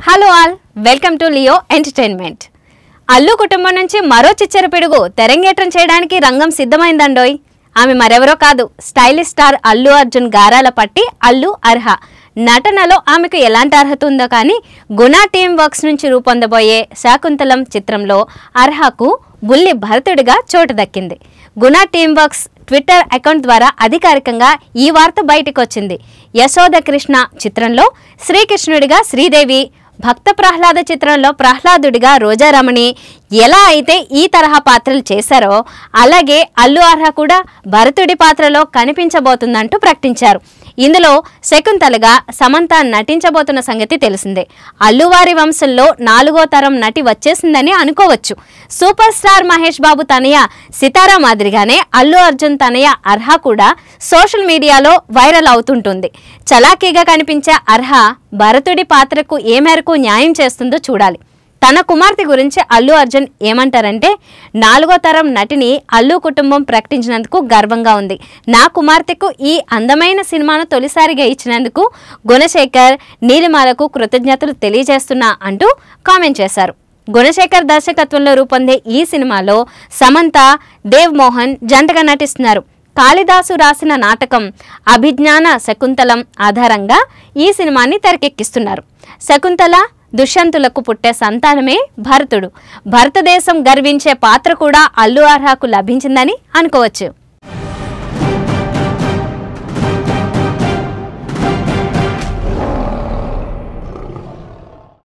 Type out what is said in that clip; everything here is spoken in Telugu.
hello all welcome to Leo entertainment Allu కుటుంబం నుంచి మరో చిచ్చర పిడుగు తెరంగేట్రం చేయడానికి రంగం సిద్ధమైందండోయ్ ఆమె మరెవరో కాదు స్టైలిష్ స్టార్ అల్లు అర్జున్ గారాల పట్టి అల్లు అర్హ నటనలో ఆమెకు ఎలాంటి అర్హత ఉందో కానీ గుణ టీమ్ వర్క్స్ నుంచి రూపొందబోయే శాకుంతలం చిత్రంలో అర్హకు బుల్లి భరతుడిగా చోటు దక్కింది గుణ టీమ్ వర్క్స్ ట్విట్టర్ అకౌంట్ ద్వారా అధికారికంగా ఈ వార్త బయటకు వచ్చింది యశోద కృష్ణ చిత్రంలో శ్రీకృష్ణుడిగా శ్రీదేవి భక్త ప్రహ్లాద చిత్రంలో ప్రహ్లాదుడిగా రోజారమణి ఎలా అయితే ఈ తరహా పాత్రలు చేశారో అలాగే అల్లు అర్హ కూడా భరతుడి పాత్రలో కనిపించబోతుందంటూ ప్రకటించారు ఇందులో శకుంతలగా సమంత నటించబోతున్న సంగతి తెలిసిందే అల్లువారి వంశంలో నాలుగో తరం నటి వచ్చేసిందని అనుకోవచ్చు సూపర్ స్టార్ మహేష్ బాబు తనయ సితారా మాదిరిగానే అల్లు అర్జున్ తనయ అర్హ కూడా సోషల్ మీడియాలో వైరల్ అవుతుంటుంది చలాకీగా కనిపించే అర్హ భరతుడి పాత్రకు ఏ మేరకు న్యాయం చేస్తుందో చూడాలి తన కుమార్తె గురించి అల్లు అర్జున్ ఏమంటారంటే నాలుగో తరం నటిని అల్లు కుటుంబం ప్రకటించినందుకు గర్వంగా ఉంది నా కుమార్తెకు ఈ అందమైన సినిమాను తొలిసారిగా ఇచ్చినందుకు గుణశేఖర్ నీలిమాలకు కృతజ్ఞతలు తెలియజేస్తున్నా అంటూ కామెంట్ చేశారు గుణశేఖర్ దర్శకత్వంలో రూపొందే ఈ సినిమాలో సమంత దేవ్ మోహన్ జంటగా నటిస్తున్నారు కాళిదాసు రాసిన నాటకం అభిజ్ఞాన శకుంతలం ఆధారంగా ఈ సినిమాని తెరకెక్కిస్తున్నారు శకుంతల దుష్యంతులకు పుట్టే సంతానమే భరతుడు భారతదేశం గర్వించే పాత్ర కూడా అల్లు అర్హకు లభించిందని అనుకోవచ్చు